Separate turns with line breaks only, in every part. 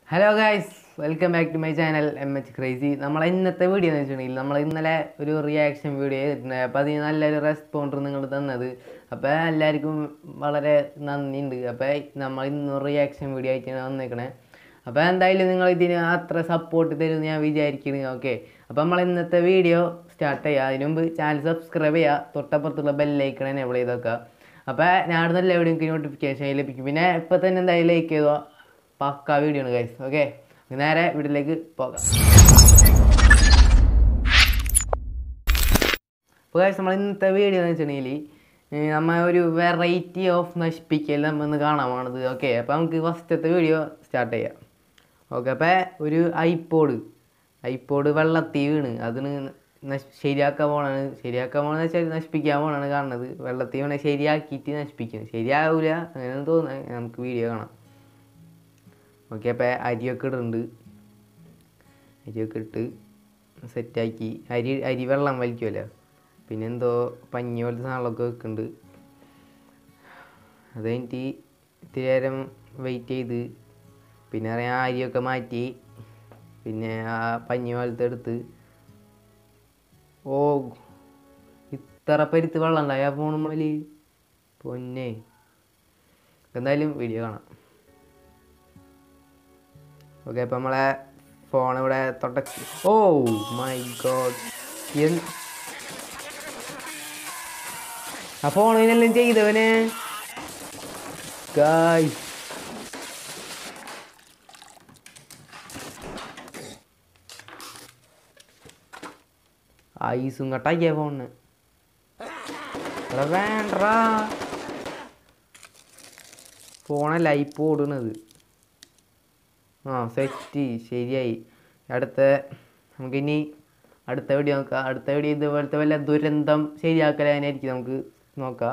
Hello guys welcome back to my channel M H crazy നമ്മളെ ഇന്നത്തെ video എന്ന് വെച്ചിട്ടുണ്ടെങ്കിൽ നമ്മൾ ഇന്നലെ ഒരു റിയാക്ഷൻ വീഡിയോ ചെയ്തിട്ടുണ്ട് അപ്പോൾ അതിന് നല്ലൊരു റെസ്പോണ്ട് നിങ്ങൾ തന്നത് അപ്പോൾ എല്ലാവർക്കും വളരെ നന്ദിയുണ്ട് അപ്പോൾ നമ്മൾ ഇന്ന് റിയാക്ഷൻ വീഡിയോ ആയിട്ടാണ് വന്നേക്കണേ അപ്പോൾ എന്തായാലും നിങ്ങൾ ഇതിന് അത്ര സപ്പോർട്ട് തരുമെന്ന് ഞാൻ വിചാരിക്കുന്നു ഓക്കെ അപ്പോൾ നമ്മൾ ഇന്നത്തെ വീഡിയോ സ്റ്റാർട്ട് ചെയ്യുക അതിന് മുമ്പ് ചാനൽ സബ്സ്ക്രൈബ് ചെയ്യുക തൊട്ടപ്പുറത്തുള്ള ബെല്ലൈക്കൺ എനേബിൾ ചെയ്ത് വെക്കുക അപ്പോൾ ഞാൻ നല്ല വീഡിയോ എനിക്ക് നോട്ടിഫിക്കേഷൻ ലഭിക്കും പിന്നെ ഇപ്പോൾ തന്നെ എന്തായാലും ലൈക്ക് ചെയ്തോ പക്ക വീഡിയോ ആണ് ഗൈസ് ഓക്കെ നേരെ വീട്ടിലേക്ക് പോകാം അപ്പോൾ ഗൈസ് നമ്മൾ ഇന്നത്തെ വീഡിയോ എന്ന് വെച്ചിട്ടുണ്ടെങ്കിൽ നമ്മൾ ഒരു വെറൈറ്റി ഓഫ് നശിപ്പിക്കൽ നമ്മൾ ഇന്ന് കാണാൻ പോണത് ഓക്കെ അപ്പോൾ നമുക്ക് ഫസ്റ്റത്തെ വീഡിയോ സ്റ്റാർട്ട് ചെയ്യാം ഓക്കെ അപ്പോൾ ഒരു ഐപ്പോഡ് ഐപ്പോഡ് വെള്ളത്തിൽ വീണ് അതിന് നശ് ശരിയാക്കാൻ പോണാണ് ശരിയാക്കാൻ പോണെന്ന് വെച്ചാൽ നശിപ്പിക്കാൻ പോണാണ് കാണുന്നത് വെള്ളത്തിൽ വീണ് ശരിയാക്കിയിട്ട് നശിപ്പിക്കുന്നത് ശരിയാവില്ല അങ്ങനെ തോന്നുന്നത് നമുക്ക് വീഡിയോ കാണാം ഓക്കെ അപ്പോൾ അരിയൊക്കെ ഇടുന്നുണ്ട് അരിയൊക്കെ ഇട്ട് സെറ്റാക്കി അരി അരി വെള്ളം വലിക്കുമല്ലോ പിന്നെ എന്തോ പഞ്ഞി പോലത്തെ സാധനങ്ങളൊക്കെ വെക്കുന്നുണ്ട് അത് കഴിഞ്ഞിട്ട് ഇത്തിരി നേരം വെയിറ്റ് ചെയ്ത് പിന്നെ അറിയാം അരിയൊക്കെ മാറ്റി പിന്നെ ആ പഞ്ഞി പോലത്തെ എടുത്ത് ഓ ഇത്ര പരിത്ത് വെള്ളം ഉണ്ടായി ആ ഫോണുമ്മൽ പൊന്നെ എന്തായാലും വീഡിയോ കാണാം ഓക്കെ അപ്പം നമ്മളെ ഫോൺ ഇവിടെ തൊട്ടച്ച് ഓ മൈ ഗോഡ് ആ ഫോണിനെല്ലാം ചെയ്തവനെ ഗായ് ഐസും കട്ടാക്കിയ ഫോണിന് എടാ വേണ്ടടാ ഫോണല്ല ഇപ്പൊ ഓടുന്നത് ആ സെറ്റ് ശരിയായി അടുത്ത നമുക്കിനി അടുത്ത വീഡിയോ നോക്കാം അടുത്ത വീഡിയോ ഇതുപോലത്തെ വല്ല ദുരന്തം ശരിയാക്കലാനായിരിക്കും നമുക്ക് നോക്കാം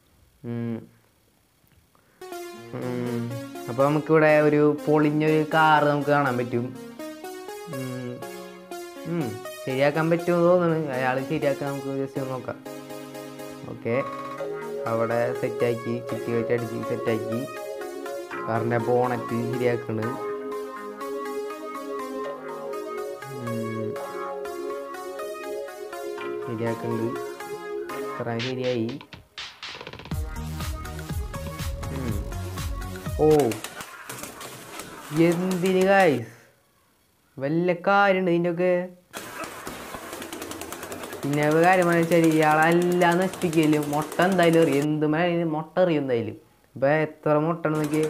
അപ്പോൾ നമുക്കിവിടെ ഒരു പൊളിഞ്ഞൊരു കാറ് നമുക്ക് കാണാൻ പറ്റും ഉം. ഉം. ശരിയാക്കാൻ പറ്റുമോ തോന്നുന്നു അയാൾ ശരിയാക്കാൻ നമുക്ക് ജസ്റ്റ് ഒന്ന് നോക്കാം ഓക്കെ അവിടെ സെറ്റാക്കി ചുറ്റി വെച്ച് അടിച്ച് സെറ്റാക്കി കാറിൻ്റെ ബോണറ്റ് ശരിയാക്കണ് ഉം. ശരിയാക്കുന്നുണ്ട് ഇത്ര ശരിയായി ഉം. ഓ എന്തിന് കായ്സ് വല്ല കാര്യമുണ്ട് ഇതിൻ്റെ ഒക്കെ പിന്നെ ഒരു കാര്യം പറഞ്ഞു വെച്ചാൽ ഇയാളെല്ലാം നശിപ്പിക്കലും മുട്ട എന്തായാലും എറിയും എന്ത് മഴ മുട്ട എറിയും എന്തായാലും ഇപ്പൊ എത്ര മുട്ട നോക്കി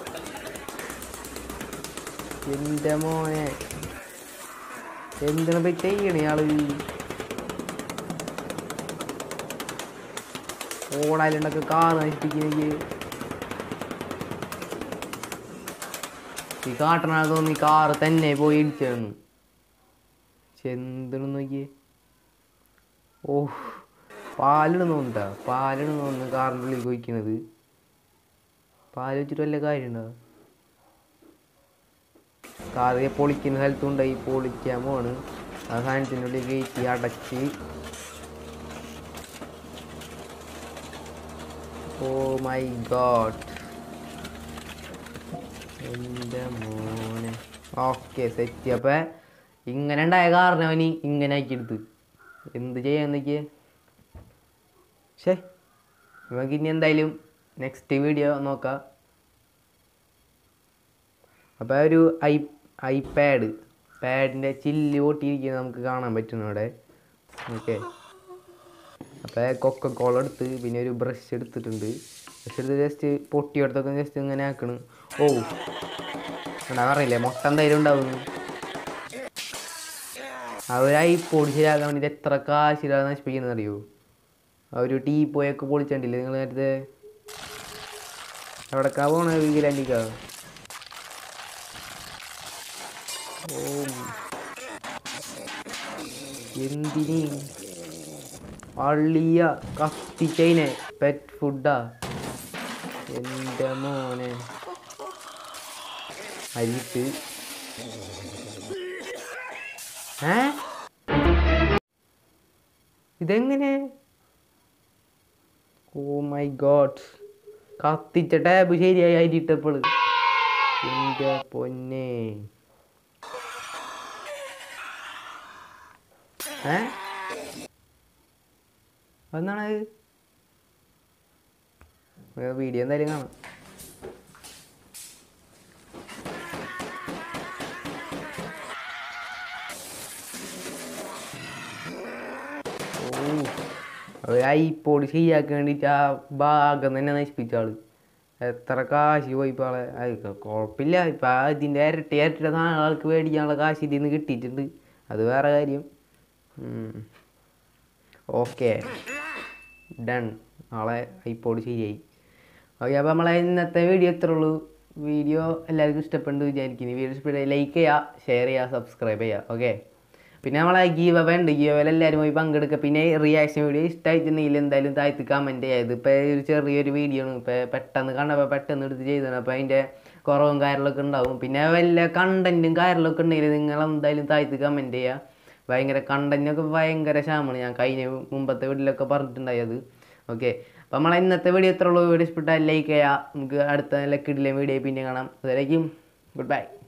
എന്റെ മോനെ എന്തിനെ പറ്റി ചെയ്യണ ഇയാള് ഓടാലുണ്ടൊക്കെ കാർ നശിപ്പിക്കുന്നെങ്കിൽ ഈ കാട്ടണ തോന്നി കാറ് തന്നെ പോയി ഇടിച്ചു എന്തിനു നോക്കിയേ ഓ പാലിന് തോന്നുന്നുണ്ടാ പാലിന് തോന്നുന്നു കാറിൻ്റെ ഉള്ളിൽ കൊയ്ക്കുന്നത് പാല് വെച്ചിട്ട് വല്ല കാര്യമുണ്ടോ കാറ് പൊളിക്കുന്ന സ്ഥലത്തുണ്ടായി പൊളിക്കാൻ പോണ് ആ സാധനത്തിൻ്റെ ഉള്ളിൽ കയറ്റി അടച്ച് ഓ മൈ ഗോഡ് എൻ്റെ മോനെ ഓക്കെ സെറ്റ് അപ്പം ഇങ്ങനെ ഉണ്ടായ കാരണം അവന് ഇങ്ങനെ ആക്കി എടുത്ത് എന്ത് ചെയ്യാന്നൊക്കെ ശേ നമുക്ക് ഇനി എന്തായാലും നെക്സ്റ്റ് വീഡിയോ നോക്കാം അപ്പോൾ ഒരു ഐ ഐപാഡ് പാഡിൻ്റെ ചില്ല് പൊട്ടിയിരിക്കുന്നത് നമുക്ക് കാണാൻ പറ്റുന്നു അവിടെ ഓക്കെ അപ്പോൾ കൊക്ക കോള എടുത്ത് പിന്നെ ഒരു ബ്രഷ് എടുത്തിട്ടുണ്ട് ബ്രഷ് എടുത്ത് ജസ്റ്റ് പൊട്ടിയെടുത്തൊക്കെ ജസ്റ്റ് ഇങ്ങനെ ആക്കണം ഓ എന്നാ പറയില്ലേ മുട്ട എന്തായാലും ഉണ്ടാവുന്നു അവരായി പൊടി ശരിയാക്കാൻ വേണ്ടിയിട്ട് എത്ര കാശിലാണ് നശിപ്പിക്കുന്നത് അറിയോ ആ ഒരു ടീ പോയൊക്കെ പൊളിച്ചിട്ടില്ലേ നിങ്ങൾ നേരത്തെ എവിടെക്കാ പോണ വീലാൻഡിക്കാ ഓ എന്തിന് അള്ളിയ കത്തിച്ചതിനെ പെറ്റ് ഫുഡാ എൻ്റെ മോനെ അരിട്ട് ഏ ഇതെങ്ങനെ ഓ മൈ ഗോഡ് കത്തിച്ച ടാബ് ശരിയായി അരിട്ടപ്പോൾ എൻ്റെ പൊന്നെ ഏ എന്നാണ് വീഡിയോ എന്തായാലും കാണാം ഓ അത് ഐപ്പോട് ശരിയാക്കാൻ വേണ്ടിയിട്ട് ആ ഭാഗം തന്നെ നശിപ്പിച്ച ആള് എത്ര കാശ് പോയി ഇപ്പോൾ ആളെ അത് കുഴപ്പമില്ല ഇപ്പം ആ ഇതിൻ്റെ ഇരട്ടി ഇരട്ടി സാധനം ആൾക്ക് മേടിക്കാനുള്ള കാശ് ഇതിൽ നിന്ന് കിട്ടിയിട്ടുണ്ട് അത് വേറെ കാര്യം ഓക്കെ ഡൺ നാളെ ഐപ്പോട് ശരിയായി ഓക്കെ അപ്പോൾ നമ്മളെ ഇന്നത്തെ വീഡിയോ ഇത്രേ ഉള്ളൂ വീഡിയോ എല്ലാവർക്കും ഇഷ്ടപ്പെട്ടു വിചാരിക്കുന്നു വീഡിയോ ഇഷ്ടപ്പെട്ട ലൈക്ക് ചെയ്യുക ഷെയർ ചെയ്യുക സബ്സ്ക്രൈബ് ചെയ്യുക ഓക്കെ പിന്നെ നമ്മളെ ഗീവ് അവ ഉണ്ട് ഗീവ് അവയിൽ എല്ലാവരും പോയി പങ്കെടുക്കുക പിന്നെ റിയാക്ഷൻ വീഡിയോ ഇഷ്ടമായിട്ടുണ്ടെങ്കിൽ എന്തായാലും താഴ്ത്ത് കമൻറ്റ് ചെയ്യുക ഇതിപ്പോൾ ഒരു ചെറിയൊരു വീഡിയോ ആണ് ഇപ്പോൾ പെട്ടെന്ന് കണ്ടപ്പോൾ പെട്ടെന്ന് എടുത്ത് ചെയ്തതാണ് അപ്പോൾ അതിൻ്റെ കുറവും കാര്യങ്ങളൊക്കെ ഉണ്ടാവും പിന്നെ വല്ല കണ്ടൻറ്റും കാര്യങ്ങളൊക്കെ ഉണ്ടെങ്കിൽ നിങ്ങൾ എന്തായാലും താഴ്ത്ത് കമൻറ്റ് ചെയ്യുക ഭയങ്കര കണ്ടൻറ്റൊക്കെ ഭയങ്കര ക്ഷാമമാണ് ഞാൻ കഴിഞ്ഞ മുമ്പത്തെ വീട്ടിലൊക്കെ പറഞ്ഞിട്ടുണ്ടായത് ഓക്കെ അപ്പോൾ നമ്മളെ ഇന്നത്തെ വീഡിയോ എത്ര ഉള്ളൂ വീഡിയോ ഇഷ്ടപ്പെട്ടാൽ ലൈക്ക് ചെയ്യുക നമുക്ക് അടുത്ത നല്ല കിടിലെ വീഡിയോ പിന്നെ കാണാം അതുവരേക്കും ഗുഡ് ബൈ